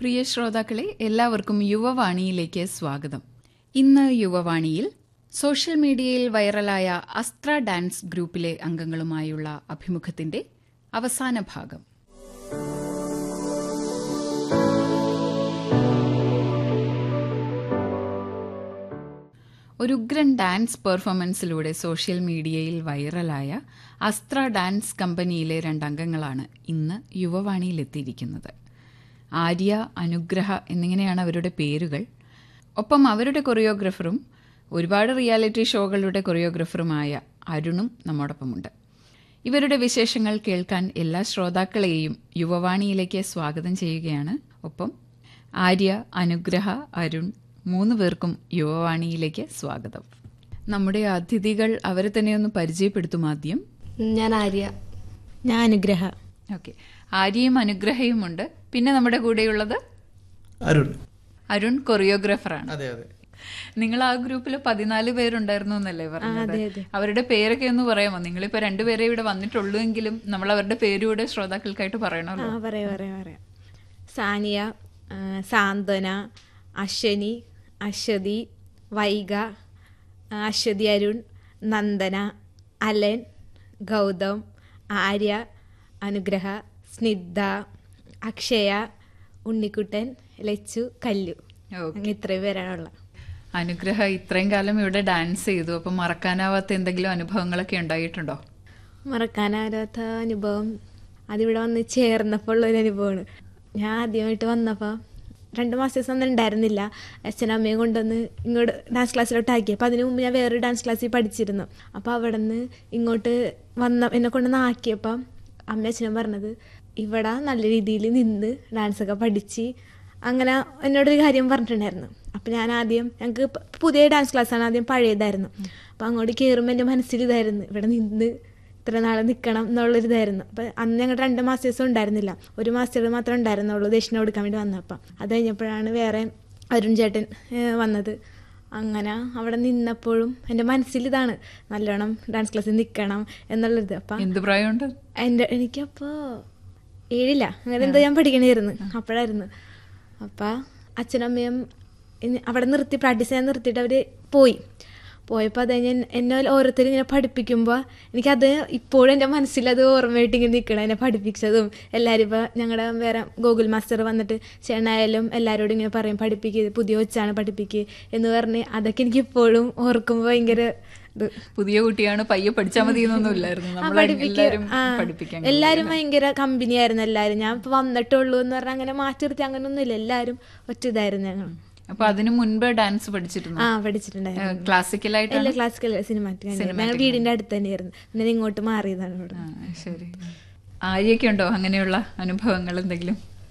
പ്രിയ ശ്രോതാക്കളെ എല്ലാവർക്കും യുവവാണിയിലേക്ക് സ്വാഗതം ഇന്ന് യുവവാണിയിൽ സോഷ്യൽ മീഡിയയിൽ വൈറലായ അസ്ത്ര ഡാൻസ് ഗ്രൂപ്പിലെ അംഗങ്ങളുമായുള്ള അഭിമുഖത്തിന്റെ അവസാന ഭാഗം ഒരു ഉഗ്രൻ ഡാൻസ് പെർഫോമൻസിലൂടെ സോഷ്യൽ മീഡിയയിൽ വൈറലായ അസ്ത്ര ഡാൻസ് കമ്പനിയിലെ രണ്ടംഗങ്ങളാണ് ഇന്ന് യുവവാണിയിലെത്തിയിരിക്കുന്നത് ആര്യ അനുഗ്രഹ എന്നിങ്ങനെയാണ് അവരുടെ പേരുകൾ ഒപ്പം അവരുടെ കൊറിയോഗ്രാഫറും ഒരുപാട് റിയാലിറ്റി ഷോകളുടെ കൊറിയോഗ്രാഫറുമായ അരുണും നമ്മോടൊപ്പമുണ്ട് ഇവരുടെ വിശേഷങ്ങൾ കേൾക്കാൻ എല്ലാ ശ്രോതാക്കളെയും യുവവാണിയിലേക്ക് സ്വാഗതം ചെയ്യുകയാണ് ഒപ്പം ആര്യ അനുഗ്രഹ അരുൺ മൂന്ന് പേർക്കും യുവവാണിയിലേക്ക് സ്വാഗതം നമ്മുടെ അതിഥികൾ അവരെ തന്നെ ഒന്ന് പരിചയപ്പെടുത്തും ആദ്യം ഞാൻ ആര്യ ഞാൻ അനുഗ്രഹ ഓക്കെ ആര്യയും അനുഗ്രഹയും ഉണ്ട് പിന്നെ നമ്മുടെ കൂടെയുള്ളത് അരുൺ അരുൺ കൊറിയോഗ്രാഫറാണ് അതെ അതെ നിങ്ങൾ ആ ഗ്രൂപ്പിൽ പതിനാല് പേരുണ്ടായിരുന്നു എന്നല്ലേ പറഞ്ഞത് അവരുടെ പേരൊക്കെ ഒന്ന് പറയാമോ നിങ്ങളിപ്പോ രണ്ടുപേരെ ഇവിടെ വന്നിട്ടുള്ളൂ എങ്കിലും നമ്മൾ അവരുടെ പേരൂടെ ശ്രോതാക്കൾക്കായിട്ട് ആ പറയണമല്ലോ പറയാം പറയാം പറയാം സാനിയ ആ, സാന്ത്വന അശ്വനി അശ്വതി വൈഗ ആ, അശ്വതി അരുൺ നന്ദന അലൻ ഗൗതം ആര്യ അനുഗ്രഹ സ്നിഗ്ധ അക്ഷയ ഉണ്ണിക്കുട്ടൻ ലച്ചു കല്ലു ഓക്കെ അങ്ങനെ ഇത്രയും പേരാണുള്ളത് അനുഗ്രഹ ഇത്രയും കാലം ഇവിടെ ഡാൻസ് ചെയ്തു അപ്പൊ മറക്കാനാവാത്ത എന്തെങ്കിലും അനുഭവങ്ങളൊക്കെ ഉണ്ടായിട്ടുണ്ടോ മറക്കാനാവാത്ത അനുഭവം അതിവിടെ വന്ന് ചേർന്നപ്പോൾ ഉള്ളൊരു അനുഭവമാണ് ഞാൻ ആദ്യമായിട്ട് വന്നപ്പോൾ രണ്ട് മാസം ഒന്നും ഉണ്ടായിരുന്നില്ല അച്ഛനും അമ്മയും കൊണ്ടുവന്ന് ഇങ്ങോട്ട് ഡാൻസ് ക്ലാസ്സിലോട്ട് ആക്കി അപ്പോൾ അതിന് മുമ്പ് ഞാൻ വേറൊരു ഡാൻസ് ക്ലാസ്സിൽ പഠിച്ചിരുന്നു അപ്പോൾ അവിടെ നിന്ന് ഇങ്ങോട്ട് വന്ന എന്നെ കൊണ്ടുവന്ന് ആക്കിയപ്പം അമ്മ അച്ഛനും പറഞ്ഞത് ഇവിടെ നല്ല രീതിയിൽ നിന്ന് ഡാൻസൊക്കെ പഠിച്ച് അങ്ങനെ എന്നോടൊരു കാര്യം പറഞ്ഞിട്ടുണ്ടായിരുന്നു അപ്പം ഞാൻ ആദ്യം ഞങ്ങൾക്ക് പ- പുതിയ ഡാൻസ് ക്ലാസ്സാണ് ആദ്യം പഴയതായിരുന്നു അപ്പം അങ്ങോട്ട് കയറുമ്പോൾ എൻ്റെ മനസ്സിൽ ഇതായിരുന്നു ഇവിടെ നിന്ന് ഇത്ര നാളെ നിൽക്കണം എന്നുള്ളൊരിതായിരുന്നു അപ്പം അന്ന് ഞങ്ങൾ രണ്ട് മാസ്റ്റേഴ്സും ഉണ്ടായിരുന്നില്ല ഒരു മാസ്റ്റർ മാത്രമേ ഉണ്ടായിരുന്നുള്ളൂ ദക്ഷിണ കൊടുക്കാൻ വേണ്ടി വന്നപ്പം അത് കഴിഞ്ഞപ്പോഴാണ് വേറെ അരുൺ ചേട്ടൻ ഏഹ്, വന്നത് അങ്ങനെ അവിടെ നിന്നപ്പോഴും എൻ്റെ മനസ്സിൽ ഇതാണ് നല്ലോണം ഡാൻസ് ക്ലാസ്സിൽ നിൽക്കണം എന്നുള്ളത് അപ്പം എന്ത് പ്രായമുണ്ട് എൻ്റെ എനിക്കപ്പോൾ ഏഴില്ല അങ്ങനെ എന്തോ ഞാൻ പഠിക്കണമായിരുന്നു അപ്പോഴായിരുന്നു അപ്പം അച്ഛനമ്മയും ഇനി അവിടെ നിർത്തി പ്രാക്ടീസ് ചെയ്യാൻ നിർത്തിയിട്ട് അവർ പോയി പോയപ്പോൾ അത് കഴിഞ്ഞ് എന്നെ ഓരോരുത്തരും ഇങ്ങനെ പഠിപ്പിക്കുമ്പോൾ എനിക്കത് ഇപ്പോഴും എൻ്റെ മനസ്സിൽ അത് ഓർമ്മയായിട്ട് ഇങ്ങനെ നിൽക്കണം എന്നെ പഠിപ്പിച്ചതും എല്ലാവരും ഇപ്പോൾ ഞങ്ങളുടെ വേറെ ഗൂഗിൾ മാസ്റ്റർ വന്നിട്ട് ചേട്ടനായാലും എല്ലാവരോടും ഇങ്ങനെ പറയും പഠിപ്പിക്കുക പുതിയ വെച്ചാണ് പഠിപ്പിക്കുക എന്ന് പറഞ്ഞ് അതൊക്കെ എനിക്ക് ഇപ്പോഴും ഓർക്കുമ്പോൾ ഭയങ്കര ഇത് പുതിയ കുട്ടിയാണ് പയ്യെ പഠിച്ചാൽ മതി എന്നൊന്നും ഇല്ലായിരുന്നു ആ, നമ്മൾ പഠിപ്പിക്കുക. എല്ലാവരും ആ, പഠിപ്പിക്കാൻ എല്ലാരും ഭയങ്കര കമ്പനിയായിരുന്നു എല്ലാരും ഞാൻ ഇപ്പൊ വന്നിട്ടുള്ളൂ എന്ന് പറഞ്ഞാൽ അങ്ങനെ മാറ്റി നിർത്തി അങ്ങനെ ഒന്നുമില്ല എല്ലാരും ഒറ്റ ഇതായിരുന്നു ഞങ്ങൾ അപ്പൊ അതിനു മുൻപ് ഡാൻസ് പഠിച്ചിരുന്നു ആ പഠിച്ചിട്ടുണ്ടായിരുന്നു ക്ലാസിക്കലായിട്ടാണ് എല്ലാ ക്ലാസിക്കൽ സിനിമാറ്റിക് ഞങ്ങൾ വീടിന്റെ അടുത്ത് തന്നെയായിരുന്നു പിന്നെ ഇങ്ങോട്ട് മാറിയതാണ് ഇവിടെ ആ, ശരി ആര്യൊക്കെ ഉണ്ടോ അങ്ങനെയുള്ള അനുഭവങ്ങൾ എന്തെങ്കിലും